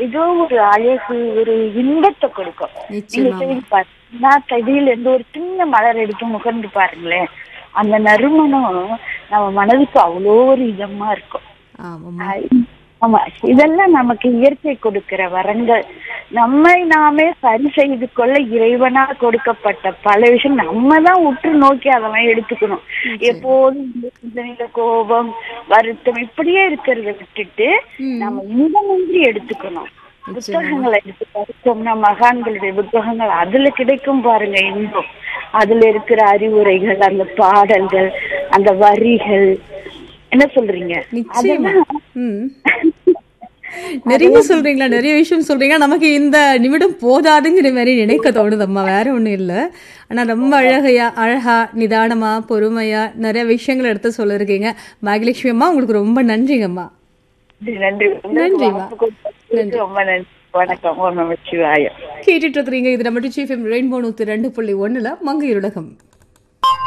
ஏதோ ஒரு அழகு ஒரு இன்பத்தை கொடுக்கும் நீங்க நிச்சயமா சரி பாருங்க கதியில இருந்து ஒரு சின்ன மலர் எடுத்து முகர்ந்து பாருங்களேன் அந்த நறுமணம் நம்ம மனதுக்கு அவ்வளோ ஒரு இதமா இருக்கும் ஆமாம்மா ஆ, ஆமா இதெல்லாம் நமக்கு இயற்கை கொடுக்கிற வரங்கள் நம்மை நாமே சரி செய்து கொள்ள இறைவனா கொடுக்கப்பட்ட பல விஷயம் நம்ம தான் உற்று நோக்கி அதெல்லாம் எடுத்துக்கணும் எப்போதும் இந்த சிந்தனையில கோபம் வருத்தம் இப்படியே இருக்கிறத விட்டுட்டு ம். நம்ம இந்த மாதிரி எடுத்துக்கணும் புத்தகங்களை எடுத்து படிச்சோம்னா மகான்களுடைய புத்தகங்கள் அதுல கிடைக்கும் பாருங்க இன்பம் அதுல இருக்கிற அறிவுரைகள் அந்த பாடல்கள் அந்த வரிகள் என்ன சொல்றீங்க நிச்சயமா அதெல்லாம் ம் நிறைய சொல்றீங்களா நிறைய விஷயம் சொல்றீங்க நமக்கு இந்த நிமிடம் போதாதுங்கிற மாதிரி நினைக்க தோணுதம்மா வேற ஒண்ணும் இல்ல ஆனா ரொம்ப அழகையா அழகா நிதானமா பொறுமையா நிறைய விஷயங்கள் எடுத்து சொல்லிருக்கீங்க பாகியலட்சுமி அம்மா உங்களுக்கு ரொம்ப நன்றிங்கம்மா நன்றி நன்றிம்மா. நன்றி ரொம்ப நன்றி வணக்கம் ஓம் நமச்சிவாயம் கேட்டுட்டு இருக்கிறீங்க இது நம்ம சீஃப் ரெயின்போ நூத்தி ரெண்டு புள்ளி ஒண்ணுல மங்கையுலகம்